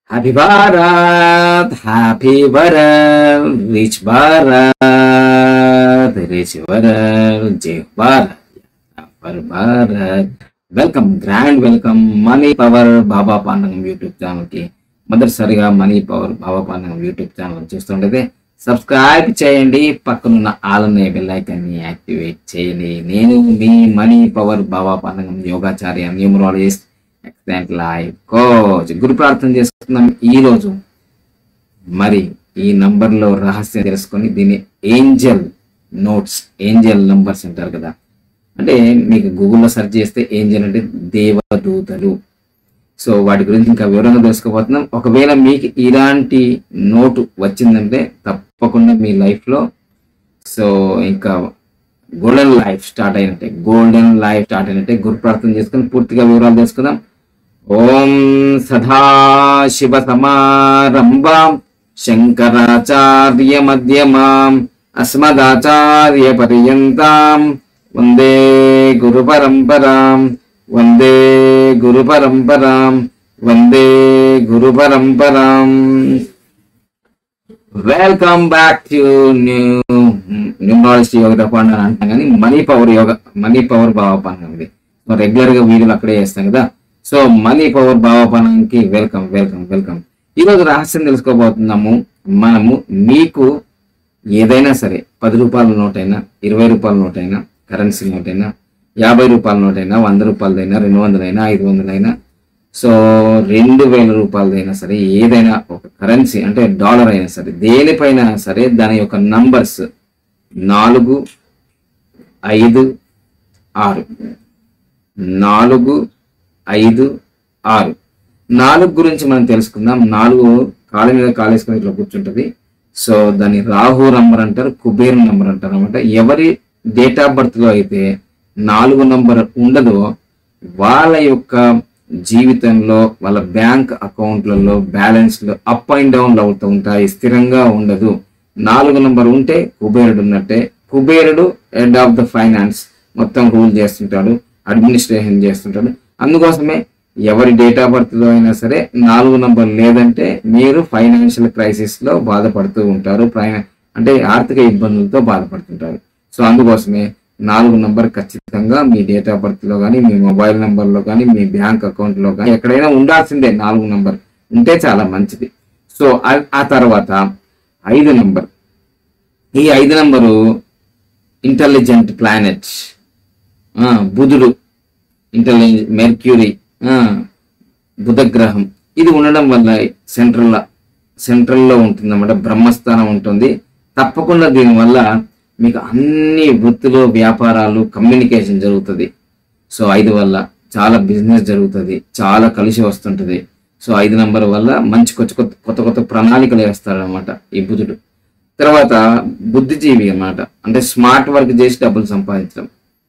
happy Bharat happy Bharat rich Bharat rich Bharat జై Bharat for Bharat welcome grand welcome money power Baba Pandagam YouTube channel కి మొదటిసారిగా money power Baba Pandagam YouTube channel చూస్తుంటే subscribe చేయండి పక్కనున్న ఆలనే బెల్ ఐకాన్ ని యాక్టివేట్ చేయండి నేను మీ మనీ పవర్ బాబా పాండగం యోగాచార్య న్యూమరాలజిస్ట్ ఎక్సలెంట్ లైఫ్ కోచ్ గురు ప్రార్థన చేసుకుందాం ఈ రోజు మరి ఈ నంబర్ లో రహస్యం తెలుసుకొని దీన్ని ఏంజల్ నోట్స్ ఏంజల్ నంబర్స్ అంటారు కదా అంటే మీకు గూగుల్లో సెర్చ్ చేస్తే ఏంజల్ అంటే దేవదూతలు సో వాటి గురించి ఇంకా వివరంగా తెలుసుకోబోతున్నాం ఒకవేళ మీకు ఇలాంటి నోటు వచ్చిందంటే తప్పకుండా మీ లైఫ్ లో సో ఇంకా గోల్డెన్ లైఫ్ స్టార్ట్ అయినట్టే గోల్డెన్ లైఫ్ స్టార్ట్ అయినట్టే గురు ప్రార్థన చేసుకుని పూర్తిగా వివరాలు తెలుసుకుందాం ఓం సదాశివ సమారంభాం శంకరాచార్య మధ్యమాం అస్మదాచార్య పర్యంతాం వందే గురు పరంపరాం వందే గురు పరంపరాం వందే గురు పరంపరాం welcome back to new numerology యోగ పండుగ అని అంటాం కానీ మనీ పవర్ యోగ మనీ పవర్ భావ పండుగ ఇది సో రెగ్యులర్ గా వీడియోలు అక్కడే చేస్తాం కదా సో మనీ పవర్ భావ పండుగకి వెల్కమ్ వెల్కమ్ వెల్కమ్ ఈ రోజు రహస్యం తెలుసుకోబోతున్నాము మనము మీకు ఏదైనా సరే పది రూపాయల నోట్ అయినా ఇరవై రూపాయల నోట్ అయినా కరెన్సీ నోట్ అయినా యాభై రూపాయల నోట్ అయినా వంద రూపాయలదైనా రెండు వందలైనా ఐదు వందలైనా సో రెండు వేల రూపాయలదైనా సరే ఏదైనా ఒక కరెన్సీ అంటే డాలర్ అయినా సరే దేనిపైన సరే దాని యొక్క నంబర్స్ నాలుగు ఐదు ఆరు నాలుగు ఐదు ఆరు నాలుగు గురించి మనం తెలుసుకుందాం నాలుగు కాళ్ళ మీద కాలేసుకొని ఇట్లా కూర్చుంటది సో దాన్ని రాహు నంబర్ అంటారు కుబేర్ నంబర్ అంటారు అనమాట ఎవరి డేట్ ఆఫ్ బర్త్ లో అయితే నాలుగు నంబర్ ఉండదో వాళ్ళ యొక్క జీవితంలో వాళ్ళ బ్యాంక్ అకౌంట్లలో బ్యాలెన్స్లు అప్ అండ్ డౌన్ అవుతూ ఉంటాయి స్థిరంగా ఉండదు నాలుగు నంబర్ ఉంటే కుబేరుడు ఉన్నట్టే కుబేరుడు హెడ్ ఆఫ్ ద ఫైనాన్స్ మొత్తం రూల్ చేస్తుంటాడు అడ్మినిస్ట్రేషన్ చేస్తుంటాడు అందుకోసమే ఎవరి డేట్ ఆఫ్ బర్త్ లో అయినా సరే నాలుగు నంబర్ లేదంటే మీరు ఫైనాన్షియల్ క్రైసిస్ లో బాధపడుతూ ఉంటారు ప్రై- అంటే ఆర్థిక ఇబ్బందులతో బాధపడుతుంటారు సో అందుకోసమే నాలుగు నంబర్ ఖచ్చితంగా మీ డేట్ ఆఫ్ బర్త్ లో కానీ మీ మొబైల్ నంబర్ లో కానీ మీ బ్యాంక్ అకౌంట్ లో కానీ ఎక్కడైనా ఉండాల్సిందే నాలుగు నంబర్ ఉంటే చాలా మంచిది సో ఆ- ఆ తర్వాత ఐదు నంబర్ ఈ ఐదు నంబరు ఇంటెలిజెంట్ ప్లానెట్ బుధుడు ఇంటెలిజెంట్ మెర్క్యూరీ ఆ, బుధ గ్రహం ఇది ఉండడం వల్ల సెంట్రల్ సెంట్రల్లో ఉంటుంది అన్నమాట బ్రహ్మస్థానం ఉంటుంది తప్పకుండా దీనివల్ల మీకు అన్ని వృత్తులు వ్యాపారాలు కమ్యూనికేషన్ జరుగుతుంది సో ఐదు వల్ల చాలా బిజినెస్ జరుగుతుంది చాలా కలిసి వస్తుంటది సో ఐదు నంబర్ వల్ల మంచి కొత్త కొత్త కొత్త కొత్త ప్రణాళికలు వేస్తారనమాట ఈ బుధుడు తర్వాత బుద్ధిజీవి అన్నమాట అంటే స్మార్ట్ వర్క్ చేసి డబ్బులు సంపాదించడం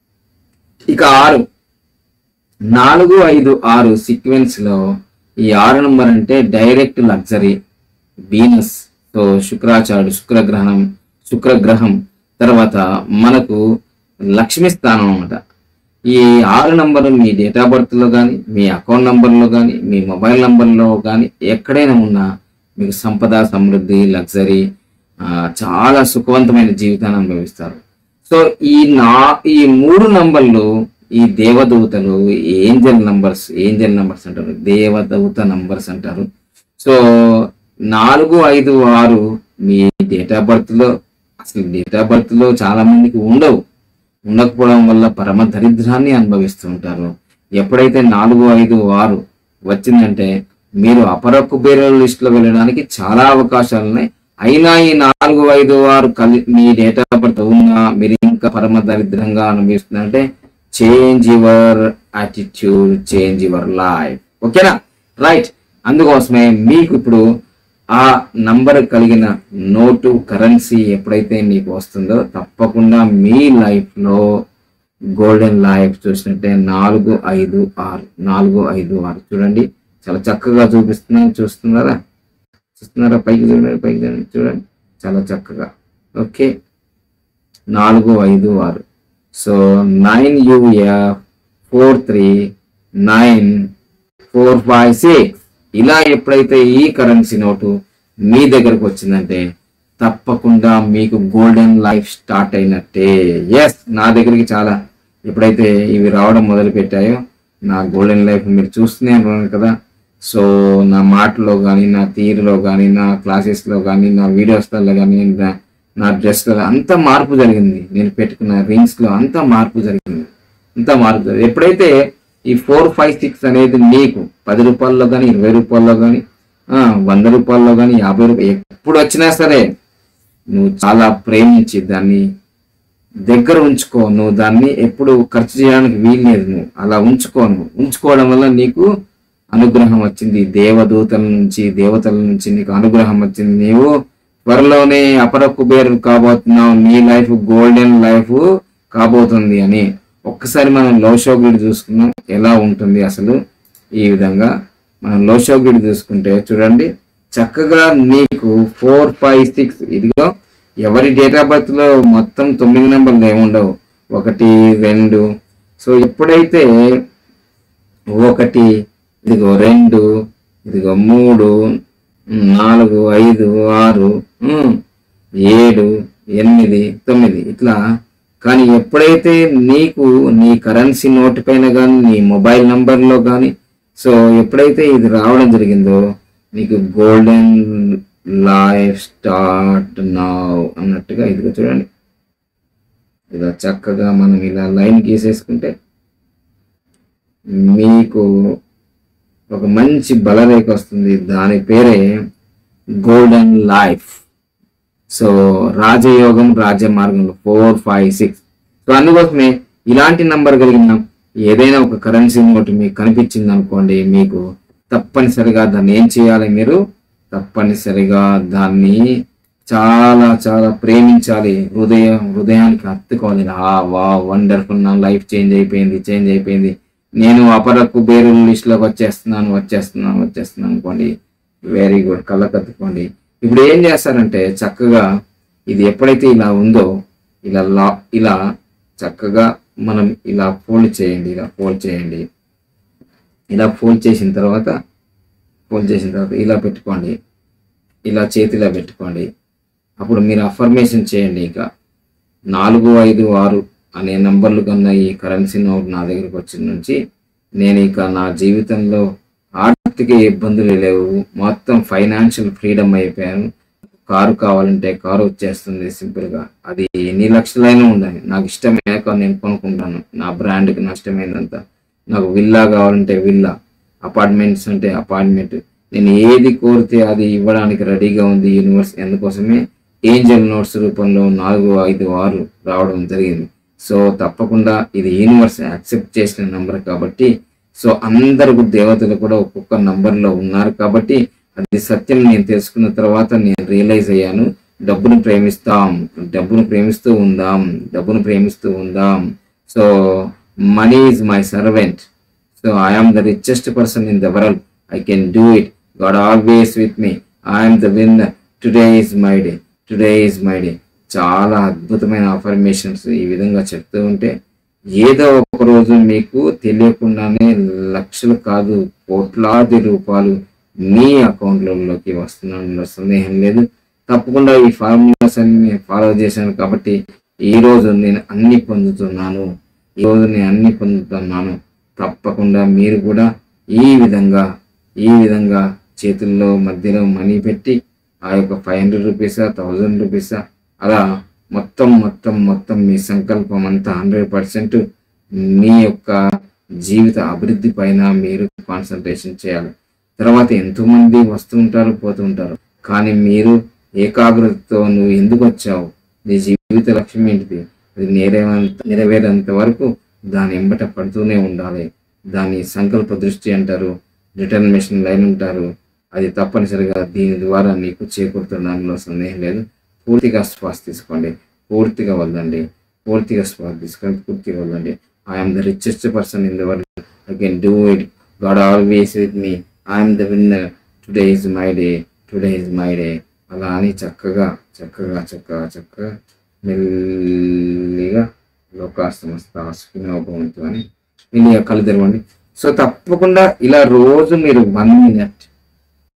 ఇక ఆరు నాలుగు ఐదు ఆరు సీక్వెన్స్ లో ఈ ఆరు నంబర్ అంటే డైరెక్ట్ లగ్జరీ వీనస్ సో శుక్రాచార్యుడు శుక్రగ్రహణం శుక్రగ్రహం తర్వాత మనకు లక్ష్మీ స్థానం అన్నమాట ఈ ఆరు నంబర్ మీ డేట్ ఆఫ్ బర్త్ లో కానీ మీ అకౌంట్ నంబర్లో కానీ మీ మొబైల్ నంబర్లో కానీ ఎక్కడైనా ఉన్నా మీకు సంపద సమృద్ధి లగ్జరీ చాలా సుఖవంతమైన జీవితాన్ని అనుభవిస్తారు సో ఈ నా ఈ మూడు నంబర్లు ఈ దేవదూతలు ఏంజల్ నంబర్స్ ఏంజల్ నంబర్స్ అంటారు దేవదూత నంబర్స్ అంటారు సో నాలుగు ఐదు ఆరు మీ డేట్ ఆఫ్ బర్త్ లో అసలు డేట్ ఆఫ్ బర్త్ లో చాలా మందికి ఉండవు ఉండకపోవడం వల్ల పరమ దరిద్రాన్ని అనుభవిస్తూ ఉంటారు ఎప్పుడైతే నాలుగు ఐదు ఆరు వచ్చిందంటే మీరు అపర కుబేరుల లిస్ట్ లో వెళ్ళడానికి చాలా అవకాశాలు ఉన్నాయి అయినా ఈ నాలుగు ఐదు ఆరు కలి మీ డేట్ ఆఫ్ బర్త్ ఉన్నా మీరు ఇంకా పరమ దరిద్రంగా అనుభవిస్తున్నారంటే change your attitude change your life ఓకేనా రైట్ అందుకోసమే మీకు ఇప్పుడు ఆ నంబర్ కలిగిన నోటు కరెన్సీ ఎప్పుడైతే మీకు వస్తుందో తప్పకుండా మీ లైఫ్ లో గోల్డెన్ లైఫ్ చూసినట్టే నాలుగు ఐదు ఆరు నాలుగు ఐదు ఆరు చూడండి చాలా చక్కగా చూపిస్తున్నాను చూస్తున్నారా చూస్తున్నారా పైకి చూడండి పైకి చూడండి చూడండి చాలా చక్కగా ఓకే నాలుగు ఐదు ఆరు సో నైన్ యూఎఫ్ four three nine four five six ఇలా ఎప్పుడైతే ఈ కరెన్సీ నోటు మీ దగ్గరకు వచ్చిందంటే తప్పకుండా మీకు గోల్డెన్ లైఫ్ స్టార్ట్ అయినట్టే ఎస్ నా దగ్గరికి చాలా ఎప్పుడైతే ఇవి రావడం మొదలు పెట్టాయో నా గోల్డెన్ లైఫ్ మీరు చూస్తూనే ఉన్నారు కదా సో నా మాటలో కానీ నా తీరులో కానీ నా క్లాసెస్లో కానీ నా వీడియోస్లలో కానీ నా- నా డ్రెస్లో అంత మార్పు జరిగింది నేను పెట్టుకున్న రింగ్స్లో అంత మార్పు జరిగింది అంత మార్పు జరిగింది ఎప్పుడైతే ఈ ఫోర్ ఫైవ్ సిక్స్ అనేది నీకు పది రూపాయల్లో కానీ ఇరవై రూపాయల్లో కానీ వంద రూపాయల్లో కానీ యాభై రూపాయలు ఎప్పుడు వచ్చినా సరే నువ్వు చాలా ప్రేమించి దాన్ని దగ్గర ఉంచుకో నువ్వు దాన్ని ఎప్పుడు ఖర్చు చేయడానికి వీల్లేదు నువ్వు అలా ఉంచుకో నువ్వు ఉంచుకోవడం వల్ల నీకు అనుగ్రహం వచ్చింది దేవదూతల నుంచి దేవతల నుంచి నీకు అనుగ్రహం వచ్చింది నీవు త్వరలోనే అపర కుబేరు కాబోతున్నావు నీ లైఫ్ గోల్డెన్ లైఫ్ కాబోతుంది అని ఒక్కసారి మనం లోషోగుడి చూసుకున్నాం ఎలా ఉంటుంది అసలు ఈ విధంగా మనం లోషోగుడి చూసుకుంటే చూడండి చక్కగా నీకు ఫోర్ ఫైవ్ సిక్స్ ఇదిగో ఎవరి డేట్ ఆఫ్ బర్త్ లో మొత్తం తొమ్మిది నెంబర్లు ఏముండవు ఒకటి రెండు సో ఎప్పుడైతే ఒకటి ఇదిగో రెండు ఇదిగో మూడు నాలుగు ఐదు ఆరు ఉమ్, ఏడు ఎనిమిది తొమ్మిది ఇట్లా కానీ ఎప్పుడైతే నీకు నీ కరెన్సీ నోట్ పైన కానీ నీ మొబైల్ నంబర్లో కానీ సో ఎప్పుడైతే ఇది రావడం జరిగిందో నీకు గోల్డెన్ లైఫ్ స్టార్ట్ నౌ అన్నట్టుగా ఇదిగో చూడండి ఇలా చక్కగా మనం ఇలా లైన్ గీసేసుకుంటే మీకు ఒక మంచి బలరేఖ వస్తుంది దాని పేరే గోల్డెన్ లైఫ్ సో రాజయోగం రాజమార్గంలో ఫోర్ ఫైవ్ సిక్స్ సో అందుకోసమే ఇలాంటి నంబర్ కలిగిన ఏదైనా ఒక కరెన్సీ నోట్ మీకు కనిపించింది అనుకోండి మీకు తప్పనిసరిగా దాన్ని ఏం చేయాలి మీరు తప్పనిసరిగా దాన్ని చాలా చాలా ప్రేమించాలి హృదయం హృదయానికి హత్తుకోవాలి ఆ వా వండర్ఫుల్ నా లైఫ్ చేంజ్ అయిపోయింది చేంజ్ అయిపోయింది నేను అపర కుబేరు లిస్ట్లోకి వచ్చేస్తున్నాను వచ్చేస్తున్నాను వచ్చేస్తున్నాను అనుకోండి వెరీ గుడ్ కళ్ళ కత్తుకోండి ఇప్పుడు ఏం చేస్తారంటే చక్కగా ఇది ఎప్పుడైతే ఇలా ఉందో ఇలా లా ఇలా చక్కగా మనం ఇలా ఫోల్డ్ చేయండి ఇలా ఫోల్డ్ చేయండి ఇలా ఫోల్డ్ చేసిన తర్వాత ఫోల్డ్ చేసిన తర్వాత ఇలా పెట్టుకోండి ఇలా చేతిలో పెట్టుకోండి అప్పుడు మీరు అఫర్మేషన్ చేయండి ఇంకా నాలుగు ఐదు ఆరు అనే నంబర్లు కన్నా ఈ కరెన్సీ నోట్ నా దగ్గరికి వచ్చిన నుంచి నేను ఇక నా జీవితంలో ఆర్థిక ఇబ్బందులు లేవు మొత్తం ఫైనాన్షియల్ ఫ్రీడమ్ అయిపోయాను కారు కావాలంటే కారు వచ్చేస్తుంది సింపుల్ గా అది ఎన్ని లక్షలైనా ఉండాలి నాకు ఇష్టమయ్యాక నేను కొనుక్కుంటాను నా బ్రాండ్కి నష్టమైనంత నాకు విల్లా కావాలంటే విల్లా అపార్ట్మెంట్స్ అంటే అపార్ట్మెంట్ నేను ఏది కోరితే అది ఇవ్వడానికి రెడీగా ఉంది యూనివర్స్ ఎందుకోసమే ఏంజల్ నోట్స్ రూపంలో నాలుగు ఐదు ఆరు రావడం జరిగింది సో తప్పకుండా ఇది యూనివర్స్ యాక్సెప్ట్ చేసిన నంబర్ కాబట్టి సో అందరు దేవతలు కూడా ఒక్కొక్క నంబర్లో ఉన్నారు కాబట్టి అది సత్యం నేను తెలుసుకున్న తర్వాత నేను రియలైజ్ అయ్యాను డబ్బును ప్రేమిస్తాం డబ్బును ప్రేమిస్తూ ఉందాం డబ్బును ప్రేమిస్తూ ఉందాం so money is my servant so I'm the richest person in the world I can do it God always with me I'm the winner today is my day today is my day చాలా అద్భుతమైన affirmations ఈ విధంగా చెప్తూ ఉంటే ఏదో ఒక రోజు మీకు తెలియకుండానే లక్షలు కాదు కోట్లాది రూపాయలు మీ అకౌంట్లలోకి వస్తున్న సందేహం లేదు తప్పకుండా ఈ ఫార్ములాస్ అన్ని నేను ఫాలో చేశాను కాబట్టి ఈ రోజు నేను అన్ని పొందుతున్నాను ఈ రోజు నేను అన్ని పొందుతున్నాను తప్పకుండా మీరు కూడా ఈ విధంగా ఈ విధంగా చేతుల్లో మధ్యలో మనీ పెట్టి ఆ యొక్క ఫైవ్ హండ్రెడ్ రూపీసా థౌజండ్ రూపీసా అలా మొత్తం మొత్తం మొత్తం మీ సంకల్పం అంతా హండ్రెడ్ పర్సెంట్ మీ యొక్క జీవిత అభివృద్ధి పైన మీరు కాన్సన్ట్రేషన్ చేయాలి తర్వాత ఎంతో మంది వస్తుంటారు పోతుంటారు కానీ మీరు ఏకాగ్రతతో నువ్వు ఎందుకు వచ్చావు నీ జీవిత లక్ష్యం ఏంటిది అది నెరవేరంత నెరవేరేంత వరకు దాని ఎంబట పడుతూనే ఉండాలి దాని సంకల్ప దృష్టి అంటారు డిటర్మినేషన్ లైన్ ఉంటారు అది తప్పనిసరిగా దీని ద్వారా నీకు చేకూరుతుండడంలో సందేహం లేదు పూర్తిగా శ్వాస తీసుకోండి పూర్తిగా వదలండి పూర్తిగా శ్వాస తీసుకోండి పూర్తిగా వదలండి I'm the richest person in the world I can do it God always with me I'm the winner today is my day today is my day అలా అని చక్కగా చక్కగా చక్కగా చక్కగా మెల్లిగా లోకాస్తమస్త సుఖినోభవంతు అని మెల్లిగా కళ్ళు తెరవండి సో తప్పకుండా ఇలా రోజు మీరు one minute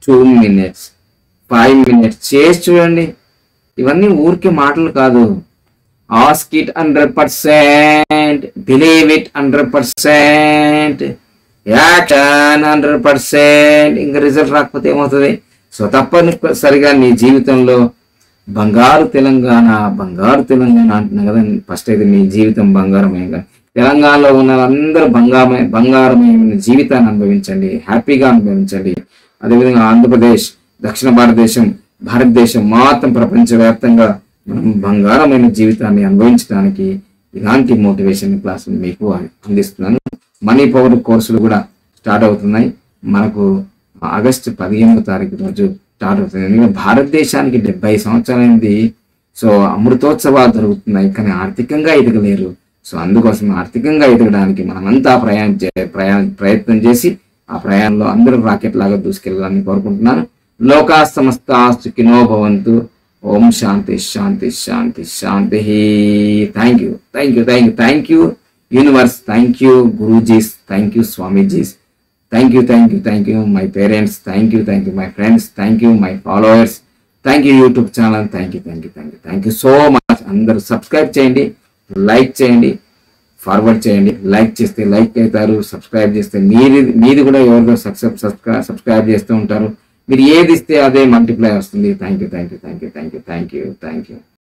two minutes five minutes చేసి చూడండి ఇవన్నీ ఊరికే మాటలు కాదు ask it hundred percent believe it hundred percent action hundred percent ఇంకా రిజల్ట్ రాకపోతే ఏమవుతుంది సో తప్పనిసరిగా నీ జీవితంలో బంగారు తెలంగాణ బంగారు తెలంగాణ అంటున్నా కదా ఫస్ట్ అయితే నీ జీవితం బంగారమే కదా తెలంగాణలో ఉన్న వాళ్ళందరూ బంగారమే బంగారమైన జీవితాన్ని అనుభవించండి హ్యాపీగా అనుభవించండి అదేవిధంగా ఆంధ్రప్రదేశ్ దక్షిణ భారతదేశం భారతదేశం మొత్తం ప్రపంచవ్యాప్తంగా మనం బంగారమైన జీవితాన్ని అనుభవించడానికి ఇలాంటి మోటివేషన్ క్లాసులు మీకు అందిస్తున్నాను మనీ పవర్ కోర్సులు కూడా స్టార్ట్ అవుతున్నాయి మనకు ఆగస్టు పదిహేనవ తారీఖు రోజు స్టార్ట్ అవుతుంది ఎందుకంటే భారతదేశానికి డెబ్బై సంవత్సరాలైంది సో అమృతోత్సవాలు జరుగుతున్నాయి కానీ ఆర్థికంగా ఎదగలేరు సో అందుకోసం ఆర్థికంగా ఎదగడానికి మనమంతా ప్రయాణం చే ప్రయాణ ప్రయత్నం చేసి ఆ ప్రయాణంలో అందరూ రాకెట్ లాగా దూసుకెళ్ళాలని కోరుకుంటున్నాను లోకా సమస్త సుఖినో భవంతు ఓం శాంతి శాంతి శాంతి శాంతి thank you thank you thank you thank you universe thank you గురూజీస్ థ్యాంక్ యూ స్వామీజీస్ thank you thank you thank you my parents thank you thank you my friends thank you my followers thank you YouTube channel thank you thank you thank you thank you so much అందరూ subscribe చేయండి like చేయండి forward చేయండి like చేస్తే like అవుతారు subscribe చేస్తే మీది మీది కూడా ఎవరిదో సబ్స్క్రైబ్ సబ్స్క్రైబ్ సబ్స్క్రైబ్ చేస్తూ ఉంటారు మీరు ఏది ఇస్తే అదే మల్టిప్లై వస్తుంది thank you thank you thank you thank you thank you thank you